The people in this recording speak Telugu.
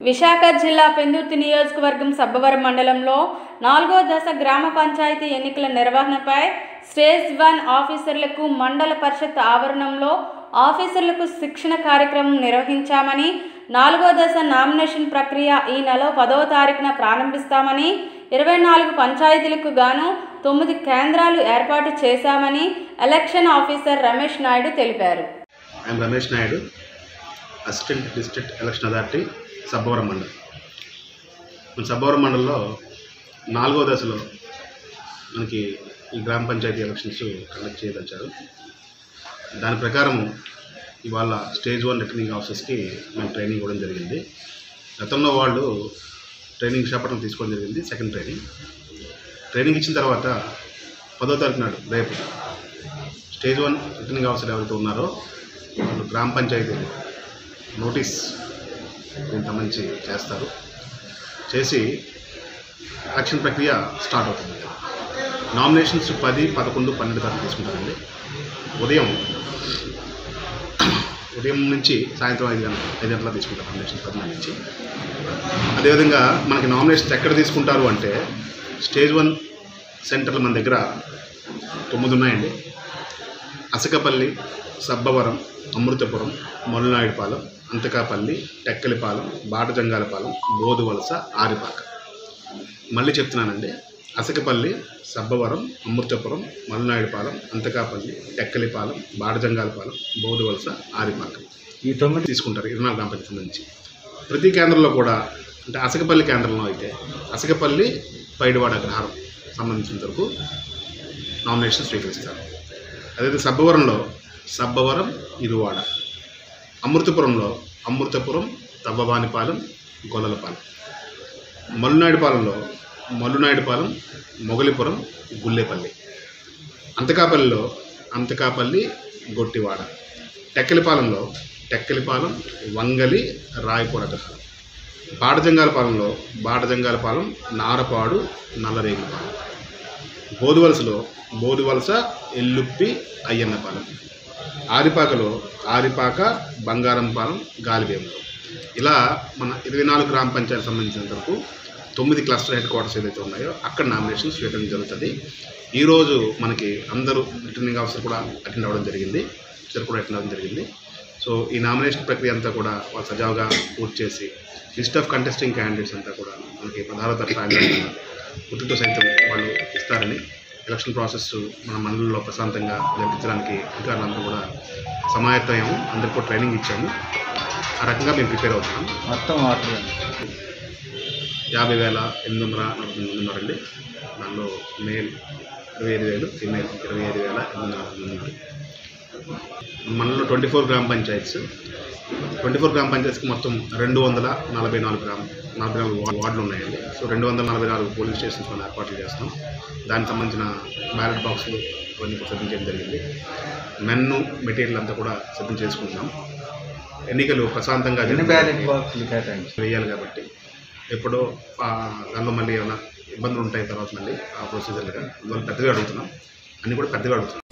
విశాఖ జిల్లా పెందుర్తి నియోజకవర్గం సబ్బవరం మండలంలో నాలుగో దశ గ్రామ పంచాయతీ ఎన్నికల నిర్వహణపై స్టేజ్ వన్ ఆఫీసర్లకు మండల పరిషత్ ఆవరణంలో ఆఫీసర్లకు శిక్షణ కార్యక్రమం నిర్వహించామని నాలుగో దశ నామినేషన్ ప్రక్రియ ఈ నెల పదవ తారీఖున ప్రారంభిస్తామని ఇరవై నాలుగు పంచాయతీలకు గాను తొమ్మిది కేంద్రాలు ఏర్పాటు చేశామని ఎలక్షన్ ఆఫీసర్ రమేష్ నాయుడు తెలిపారు I'm Ramesh Naidu assistant district election authority Sabbavaram మండలం మన సబ్బవరం మండలంలో నాలుగో దశలో మనకి ఈ గ్రామ పంచాయతీ ఎలక్షన్స్ కండక్ట్ చేయదలిచారు దాని ప్రకారం ఇవాళ స్టేజ్ వన్ రిటర్నింగ్ ఆఫీసర్స్కి మేము ట్రైనింగ్ ఇవ్వడం జరిగింది గతంలో వాళ్ళు ట్రైనింగ్ విశాఖపట్నం తీసుకోవడం జరిగింది సెకండ్ ట్రైనింగ్ ట్రైనింగ్ ఇచ్చిన తర్వాత పదో తారీఖు నాడు రేపు స్టేజ్ వన్ రిటర్నింగ్ ఆఫీసర్ ఎవరైతే ఉన్నారో వాళ్ళు గ్రామ పంచాయతీ నోటీస్ దీనికి సంబంధించి చేస్తారు చేసి ఎలక్షన్ ప్రక్రియ స్టార్ట్ అవుతుంది నామినేషన్స్ పది పదకొండు పన్నెండు తారీఖు తీసుకుంటారండి ఉదయం ఉదయం నుంచి సాయంత్రం ఐదు గంటల ఐదు గంటల తీసుకుంటారు నామినేషన్స్ పది నుంచి అదేవిధంగా మనకి నామినేషన్స్ ఎక్కడ తీసుకుంటారు అంటే స్టేజ్ వన్ సెంటర్లు మన దగ్గర తొమ్మిది ఉన్నాయండి అసకపల్లి సబ్బవరం అమృతపురం మొలనాయుడుపాలెం అంతకాపల్లి టెక్కలిపాలెం బాటజంగాలపాలెం బోధువలస ఆరిపాక మళ్ళీ చెప్తున్నానండి అసకపల్లి సబ్బవరం అమృతపురం మలనాయుడుపాలెం అంతకాపల్లి టెక్కలిపాలెం బాటజంగాలపాలెం బోధువలస ఆరిపాక ఈ తొమ్మిది తీసుకుంటారు ఇరవై నాలుగు గ్రామ పంచాయతీ నుంచి ప్రతి కేంద్రంలో కూడా అంటే అసకపల్లి కేంద్రంలో అయితే అసకపల్లి పైడివాడ అగ్రహారం సంబంధించినంత వరకు నామినేషన్ స్వీకరిస్తారు అదే సబ్బవరంలో సబ్బవరం ఇరువాడ అమృతపురంలో అమృతపురం తవ్వవానిపాలెం గొల్లలపాలెం మల్లునాయుడుపాలెంలో మల్లునాయుడుపాలెం మొగలిపురం గుల్లేపల్లి అంతకాపల్లిలో అంతకాపల్లి గొట్టివాడ టెక్కలిపాలెంలో టెక్కలిపాలెం వంగలి రాయపూర్ అగ్రహారం బాటజంగాలపాలెంలో బాటజంగాలపాలెం నారపాడు నల్లరేగిపాలెం బోధువలసలో బోధువలస ఎల్లుప్పి అయ్యన్నపాలెం ఆరిపాకలో ఆరిపాక బంగారంపాలెం గాలివేములు ఇలా మన ఇరవై నాలుగు గ్రామ పంచాయతీ సంబంధించినంత వరకు తొమ్మిది క్లస్టర్ హెడ్ క్వార్టర్స్ ఏదైతే ఉన్నాయో అక్కడ నామినేషన్ స్వీకరణ జరుగుతుంది ఈరోజు మనకి అందరూ రిటర్నింగ్ ఆఫీసర్ కూడా అటెండ్ అవ్వడం జరిగింది ఇద్దరు కూడా అటెండ్ అవ్వడం జరిగింది సో ఈ నామినేషన్ ప్రక్రియ అంతా కూడా వాళ్ళు సజావుగా పూర్తి చేసి లిస్ట్ ఆఫ్ కంటెస్టింగ్ క్యాండిడేట్స్ అంతా కూడా మనకి పదహారో తారీఖు సాయంత్రం గుర్తుతో సైతం వాళ్ళు ఇస్తారని ఎలక్షన్ ప్రాసెస్ మన మండలంలో ప్రశాంతంగా జరిపించడానికి అధికారులందరూ కూడా సమాయత్తమయ్యాము అందరికీ కూడా ట్రైనింగ్ ఇచ్చాము ఆ రకంగా మేము ప్రిపేర్ అవుతున్నాం మొత్తం వాటర్ యాభై వేల ఎనిమిది వందల నలభై మంది ఉన్నారండి దానిలో మేల్ ఇరవై ఐదు వేలు ఫీమేల్ ఇరవై ఐదు వేల ఎనిమిది వందల మంది ఉన్నారు మనలో ట్వంటీ ఫోర్ గ్రామ పంచాయత్స్ ట్వంటీ ఫోర్ గ్రామ పంచాయత్స్కి మొత్తం రెండు వందల నలభై నాలుగు గ్రామ నలభై నాలుగు వా- వార్డులు ఉన్నాయండి సో రెండు వందల నలభై నాలుగు పోలింగ్ స్టేషన్స్ మనం ఏర్పాట్లు చేస్తాం దానికి సంబంధించిన బ్యాలెట్ బాక్సులు ఇవన్నీ కూడా సిద్ధం చేయడం జరిగింది మెన్ను మెటీరియల్ అంతా కూడా సిద్ధం చేసుకుంటున్నాం ఎన్నికలు ప్రశాంతంగా ఎన్ని జరిగి- బ్యాలెట్ బాక్సులు కేటాయించి వేయాలి కాబట్టి ఎప్పుడో ఆ, దానిలో మళ్ళీ ఏమైనా ఇబ్బందులు ఉంటాయి తర్వాత మళ్ళీ ఆ ప్రొసీజర్లుగా అందువల్ల పెద్దగా అడుగుతున్నాం అన్నీ కూడా పెద్దగా అడుగుతున్నాం